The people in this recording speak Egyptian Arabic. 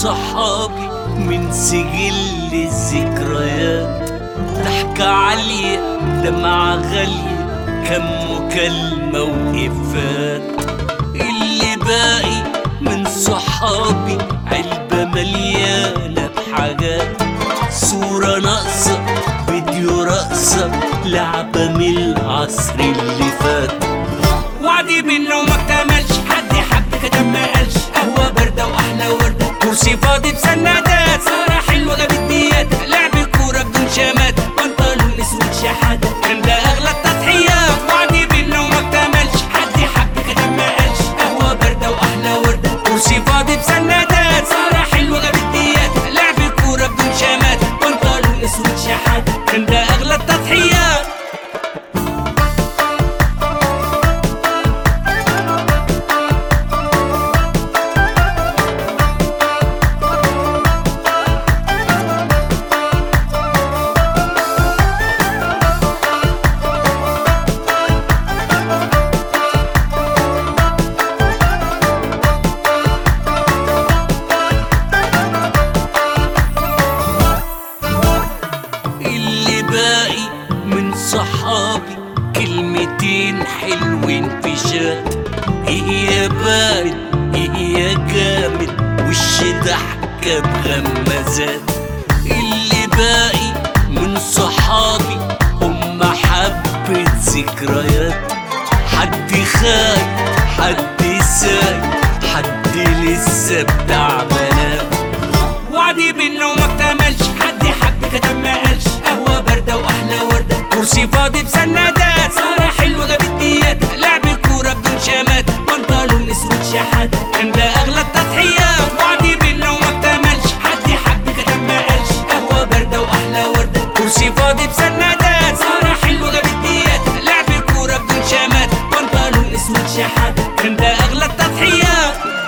صحابي من سجل الذكريات ضحكة عالية دمعة غالية كم مكالمة وإفات اللي باقي من صحابي علبة مليانة بحاجات صورة ناقصة فيديو رقصة لعبة من العصر اللي فات وعدي منه وما اكتملش حد حب كتب ما قالش قهوة باردة وأحلى وردة كرسي فاضي بسندات سهرة حلوة جابت ديات لعب كورة بدون شمات بنطلون اسود شحاتة كان ده أغلى التضحيات وعدي منه وما اكتملش حد حب كتب ما قالش قهوة باردة وأحلى وردة كرسي فاضي بسندات سهرة حلوة جابت ديات لعب كورة بدون شمات بنطلون اسود شحاتة كان ده أغلى التضحيات اللي باقي من صحابي كلمتين حلوين في شات هي بارد هي جامد وش ضحكة بغمازات اللي باقي من صحابي هم حبة ذكريات حد خايف حد سايق حد لسه بتاع بنات وعدي منه وما اكتملش حد حب كتب ما قالش قهوة باردة وأحلى وردة كرسي فاضي بسندات سهرة حلوة جابت ديات لعب كورة بدون شمات بنطلون اسود شحاتة كان ده أغلى التضحيات وعدي منه وما اكتملش حد حب كتب ما قالش قهوة باردة وأحلى وردة كرسي فاضي بسندات سهرة حلوة جابت ديات لعب كورة بدون شمات بنطلون اسود شحاتة كان ده أغلى التضحيات